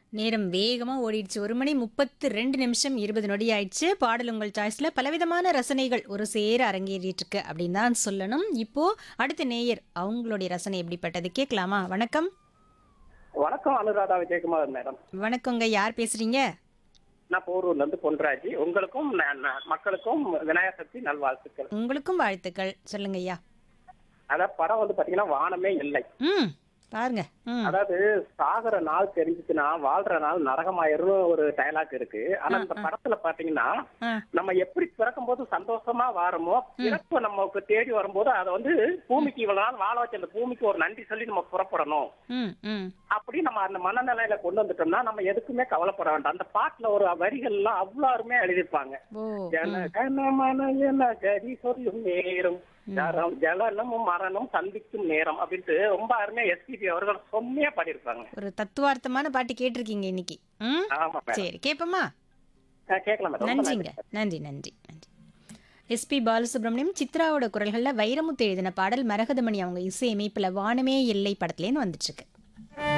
நேரம் வேகமா ஓடிடுச்சு ஒரு மணி முப்பத்து ரெண்டு நிமிஷம் இருபது நொடி ஆயிடுச்சு பாடல் உங்கள் சாய்ஸ்ல பலவிதமான ரசனைகள் ஒரு சேர அரங்கேறிட்டு இருக்கு அப்படின்னு தான் சொல்லணும் இப்போ அடுத்த நேயர் அவங்களுடைய ரசனை எப்படிப்பட்டது கேட்கலாமா வணக்கம் வணக்கம் அனுராதா விஜயகுமார் மேடம் வணக்கங்க யார் பேசுறீங்க நான் போரூர்ல இருந்து பொன்ராஜி உங்களுக்கும் ந- ந- மக்களுக்கும் விநாயகர் சக்தி நல்வாழ்த்துக்கள் உங்களுக்கும் வாழ்த்துக்கள் சொல்லுங்க ஐயா அதாவது படம் வந்து பாத்தீங்கன்னா வானமே இல்லை ம் பாருங்க ம் அதாவது சாகர நாள் தெரிஞ்சுச்சுன்னா வாழ்ற நாள் நரகமாயிருன்னு ஒரு டயலாக் இருக்கு ஆனா இந்த படத்துல பாத்தீங்கன்னா ஆ நம்ம எப்படி பிறக்கும் போது சந்தோஷமா வாரமோ பிறப்பு நமக்கு தேடி வரும்போது அதை வந்து பூமிக்கு இவ்வளவு நாள் வாழ வச்ச அந்த பூமிக்கு ஒரு நன்றி சொல்லி நம்ம புறப்படணும் ம் ம் அப்படி நம்ம அந்த மனநிலையில கொண்டு வந்துட்டோம்னா நம்ம எதுக்குமே கவலைப்பட வேண்டாம் அந்த பாட்டுல ஒரு வரிகள் எல்லாம் அவ்வளவு அருமையா எழுதியிருப்பாங்க ஓ ஜன கனமன என கதி சொல்லும் நேரம் ஜரம் ஜலனமும் மரணம் சந்திக்கும் நேரம் அப்படின்ட்டு ரொம்ப அருமையா எஸ்பிபி அவர்கள் செம்மையா பாடியிருப்பாங்க ஒரு தத்துவார்த்தமான பாட்டு கேட்டிருக்கீங்க இன்னைக்கு ம் ஆமா மேடம் சரி கேட்போமா கேட்கலாம் மேடம் ரொம்ப நன்றிங்க நன்றி நன்றி நன்றி எஸ்பி பாலசுப்ரமணியம் சித்ராவோட குரல்களில் வைரமுத்து எழுதின பாடல் மரகதமணி அவங்க இசை அமைப்பில் வானமே எல்லை படத்துலேருந்து வந்துட்டுருக்கு